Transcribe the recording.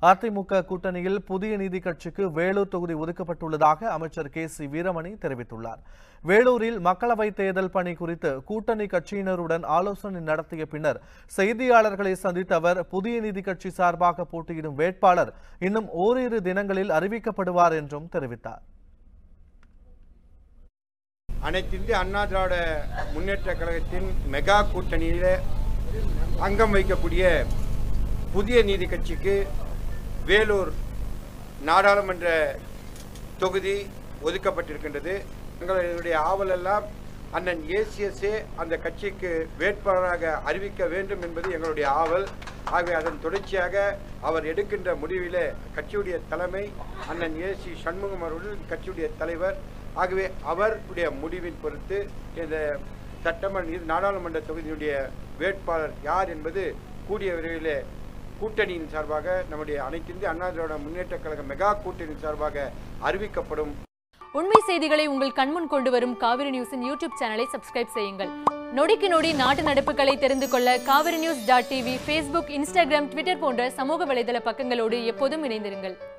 அதிமுக கூட்டணியில் புதிய நீதி கட்சிக்கு வேலூர் தொகுதி ஒதுக்கப்பட்டுள்ளதாக அமைச்சர் கே சி வீரமணி தெரிவித்துள்ளார் வேலூரில் மக்களவைத் தேர்தல் பணி குறித்து கூட்டணி கட்சியினருடன் ஆலோசனை நடத்திய பின்னர் செய்தியாளர்களை சந்தித்த அவர் புதிய நீதி கட்சி சார்பாக போட்டியிடும் வேட்பாளர் இன்னும் ஓரிரு தினங்களில் அறிவிக்கப்படுவார் என்றும் தெரிவித்தார் அனைத்து இந்திய அண்ணா திராவிட முன்னேற்ற கழகத்தின் மெகா கூட்டணியில் அங்கம் வைக்கக்கூடிய புதிய நீதி கட்சிக்கு வேலூர் நாடாளுமன்ற தொகுதி ஒதுக்கப்பட்டிருக்கின்றது எங்களுடைய ஆவலெல்லாம் அண்ணன் ஏசிஎஸ்ஏ அந்த கட்சிக்கு வேட்பாளராக அறிவிக்க வேண்டும் என்பது எங்களுடைய ஆவல் ஆகவே அதன் தொடர்ச்சியாக அவர் எடுக்கின்ற தொகுதியிலே கட்சியுடைய தலைமை அண்ணன் ஏசி சண்முகம் அவர்கள் கட்சியுடைய தலைவர் ஆகவே அவருடைய முடிவின் பொறுத்து இந்த சட்டமன்ற இது நாடாளுமன்ற தொகுதியினுடைய வேட்பாளர் யார் என்பது கூடிய விரைவிலே கூட்டணியின் சார்பாக நம்முடைய அனைத்து இந்திய அண்ணா திராவிட முன்னேற்ற கழக மெகா கூட்டணியின் சார்பாக அறிவிக்கப்படும் உண்மை செய்திகளை உங்கள் கண்முன் கொண்டு வரும் காவிரி நியூஸின் யூடியூப் சேனலை சப்ஸ்கிரைப் செய்யுங்கள் நொடிக்கு நொடி நாட்டு நடப்புகளை தெரிந்து கொள்ள Kaveri news dot TV Facebook Instagram Twitter போன்ற சமூக வலைதள பக்கங்களோடு எப்போதும் இணைந்திருங்கள்